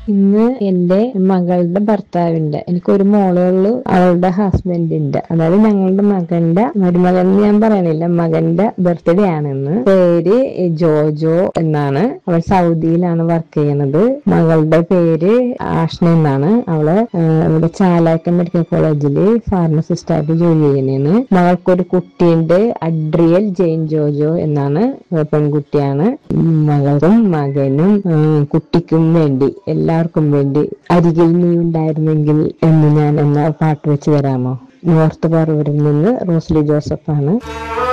ഇന്ന് എന്റെ മകളുടെ ഭർത്താവിന്റെ എനിക്കൊരു മോളേ ഉള്ളൂ അവളുടെ ഹസ്ബൻഡിന്റെ അതായത് ഞങ്ങളുടെ മകന്റെ മരുമകൻ എന്ന് ഞാൻ പറയണില്ല മകന്റെ ബർത്ത്ഡേ ആണ് ഇന്ന് പേര് ജോജോ എന്നാണ് അവൾ സൗദിയിലാണ് വർക്ക് ചെയ്യണത് മകളുടെ പേര് ആഷ്ന എന്നാണ് അവള് ആ, ഇവിടെ ചാലാക്ക മെഡിക്കൽ കോളേജില് ഫാർമസിസ്റ്റ് ആയിട്ട് ജോലി ചെയ്യുന്നതാണ് മകൾക്കൊരു കുട്ടിയുണ്ട് അഡ്രിയൽ ജെയിൻ ജോജോ എന്നാണ് പെൺകുട്ടിയാണ് മകൾക്കും മകനും ആ, കുട്ടിക്കും വേണ്ടി എല്ലാവർക്കും വേണ്ടി അരികിൽ നീ ഉണ്ടായിരുന്നെങ്കിൽ എന്ന് ഞാൻ എന്ന പാട്ട് വെച്ച് തരാമോ നോർത്ത് പറവൂരിൽ നിന്ന് റോസ്ലി ജോസഫ് ആണ്